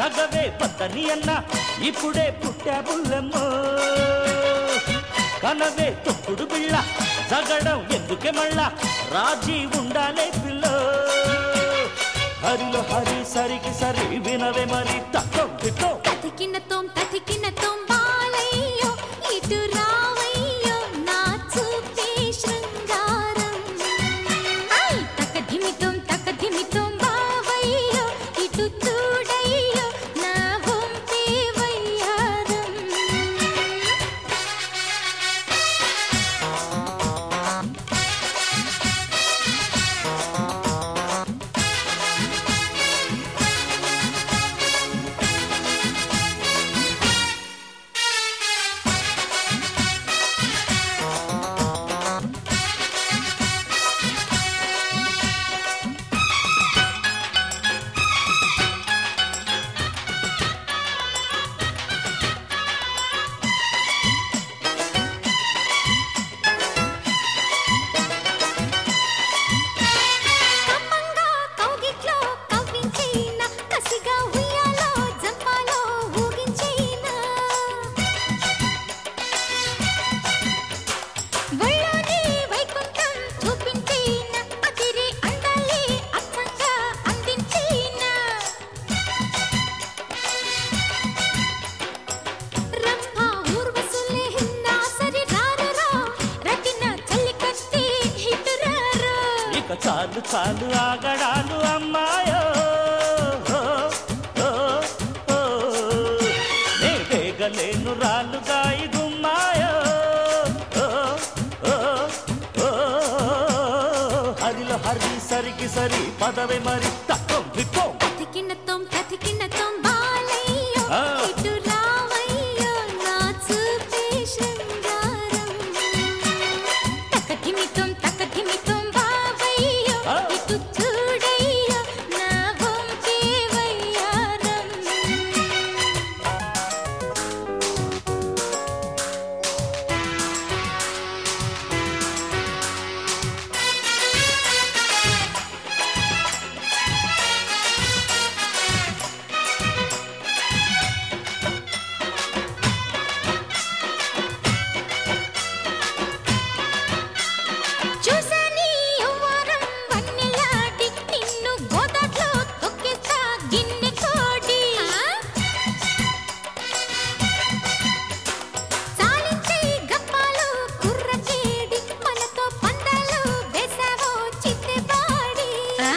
తగవే పద్దని అన్న ఇప్పుడే పుట్టా బుల్లెమ్మో కనవే తొక్కుడు బిళ్ళ జగడం ఎందుకే మళ్ళా రాజీ ఉండాలే పిల్ల హరిలో హరి సరికి సరి వినవే మరి తక్కువ తిక్కో తతికిన తోం తతికిన తోం బాలయ్యో ఇటు రావయ్యో నా చూపే శృంగారం ఐ తకధిమితోం తకధిమితోం బావయ్యో ఇటు చూడయ్యో నా వంపే వయ్యారం కమ్మంగా కౌగిట్లో కవ్వించేనా కసిగా ఉయ్యాలో జంపాలో ఊగించేనా ఒళ్ళోని వైకుంఠం చూపించేనా అదిరే అందాలే అచ్చంగా అందించేనా రంభా ఊర్వశులే నాసరి రారరా రతిన చల్లికత్తి హిటరారా ఇక చాలు చాలు ఆగడాలు అమ్మాయో ఓ, ఓ, ఓ. నే వేగలేను రాలుగా ఈ గుమ్మాయో ఓ, ఓ, ఓ. హరిలో హరి సరికి సరి పదవే మరి తక్కువ దిక్కో తతికినతం తతికినతం బాలయ్యో ఆ. ఇటు రావయ్యో నా చూపే శృంగారం తకధిమితం తకధిమితం బావయ్యో ఆ. ఇటు చూడయ్యో నా వంకే వయ్యారం చూసాని యవ్వారం వన్నెలాడి నిన్ను గోదాట్లో తొక్కేస్తా గిన్నె కోడి సాలించే గప్పాలు కుర్రచేడి మనతో పందాలు వేసావో చిత్తెబాడి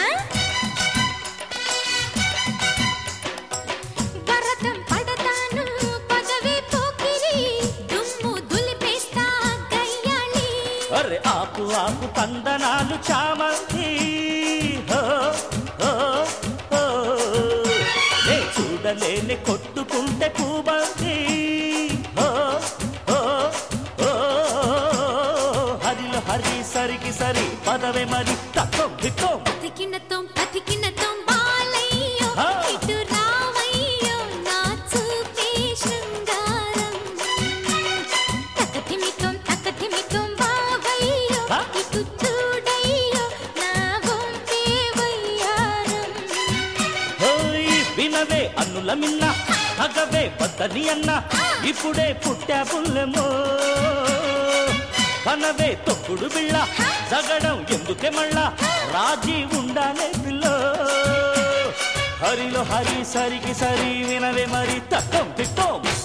వరదం పడతాను పదవి పోకిరి దుమ్ము దులిపేస్తా గయ్యాళి అరే ఆపు ఆపు తందనాలు చామంతి హో, హో, హో. నే చూడలేని కొట్టుకుంటే పూబంతి హో, హో, హో. హరిలో హరి సరికి సరి పదవే మరి తక్కువ దిక్కో తతికినతం తతికినతం బాలయ్యో ఆ. ఇటు రావయ్యో నా చూపే శృంగారం తకతిమితం తకతిమితం బావయ్యో ఆ. ఇటు చూడయ్యో నా వంపే వయ్యారం ఓయ్ వినవే అన్నుల మిన్న తగవే వద్దని అన్న ఇప్పుడే పుట్టా పుల్లెమో కనవే తొక్కుడు బిళ్ళ జగడం ఎందుకే మళ్ళా రాజీ ఉండాలే పిల్ల హరిలో హరి సరికి సరి వినవే మరి తక్కువ తిక్కో